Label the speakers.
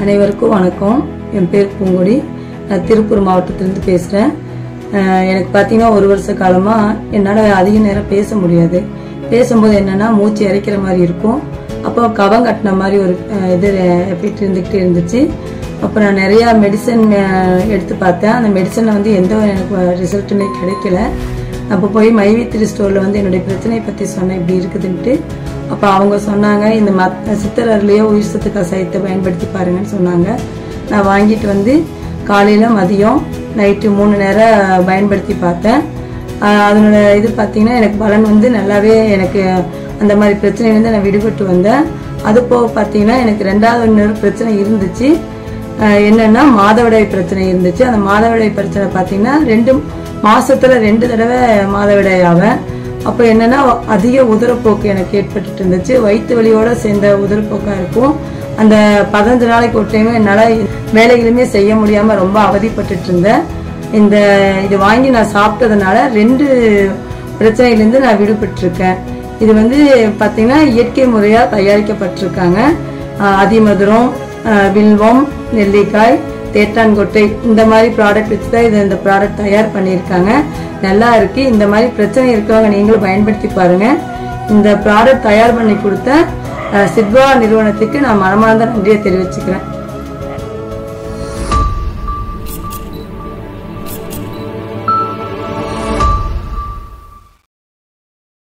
Speaker 1: அனைவருக்கும் வணக்கம் என் பேர் பூங்கொடி நான் திருப்பூர் மாவட்டத்திலிருந்து பேசுகிறேன் எனக்கு பார்த்தீங்கன்னா ஒரு வருஷ காலமாக என்னால் அதிக நேரம் பேச முடியாது பேசும்போது என்னன்னா மூச்சு இறைக்கிற மாதிரி இருக்கும் அப்போ கவம் கட்டின மாதிரி ஒரு அஹ், இது எஃபெக்ட் இருந்துக்கிட்டே இருந்துச்சு அப்போ நான் நிறையா மெடிசன் எடுத்து பார்த்தேன் அந்த மெடிசனில் வந்து எந்த ஒரு எனக்கு ரிசல்ட்டுமே கிடைக்கல அப்போ போய் மைவித்திரி ஸ்டோரில் வந்து என்னுடைய பிரச்சனையை பற்றி சொன்னேன் இப்படி இருக்குதுன்ட்டு அப்போ அவங்க சொன்னாங்க இந்த மத் சித்தரர்லேயே உயிர் சத்து கசாயத்தை பயன்படுத்தி பாருங்கன்னு சொன்னாங்க நான் வாங்கிட்டு வந்து காலையில் மதியம் நைட்டு மூணு நேரம் பயன்படுத்தி பார்த்தேன் ஆஹ் அதனோட இது பார்த்தீங்கன்னா எனக்கு பலன் வந்து நல்லாவே எனக்கு அந்த மாதிரி பிரச்சனையிலேருந்து நான் விடுபட்டு வந்தேன் அது போக பார்த்தீங்கன்னா எனக்கு ரெண்டாவது இன்னொரு பிரச்சனை இருந்துச்சு ஆஹ் என்னன்னா மாதவிடாய் பிரச்சனை இருந்துச்சு அந்த மாதவிடாய் பிரச்சனை பார்த்தீங்கன்னா ரெண்டு மாசத்துல ரெண்டு தடவை மாதவிடாய் ஆவேன் அப்போ என்னன்னா அதிக உதரப்போக்கு எனக்கு ஏற்பட்டுட்டு இருந்துச்சு வயிற்று வலியோட சேர்ந்த உதரப்போக்கா இருக்கும் அந்த பதினஞ்சு நாளைக்கு ஒரு டைம் என்னால் வேலைகளுமே செய்ய முடியாம ரொம்ப அவதிப்பட்டுட்டு இருந்தேன் இந்த இது வாங்கி நான் சாப்பிட்டதுனால ரெண்டு பிரச்சனையிலேருந்து நான் விடுபட்டிருக்கேன் இது வந்து பார்த்தீங்கன்னா இயற்கை முறையாக தயாரிக்கப்பட்டிருக்காங்க ஆஹ் அதிமதுரம் ஆஹ் வில்வம் நெல்லிக்காய் தேட்டான்கொட்டை இந்த மாதிரி ப்ராடக்ட் வச்சு தான் இது இந்த ப்ராடக்ட் தயார் பண்ணியிருக்காங்க நல்லா இருக்கு இந்த மாதிரி பிரச்சனை இருக்கவங்க நீங்களும் பயன்படுத்தி பாருங்க இந்த ப்ராடக்ட் தயார் பண்ணி கொடுத்த ஆஹ் சித்வா நிறுவனத்துக்கு நான் மனமார்ந்த நன்றியை தெரிவிச்சுக்கிறேன்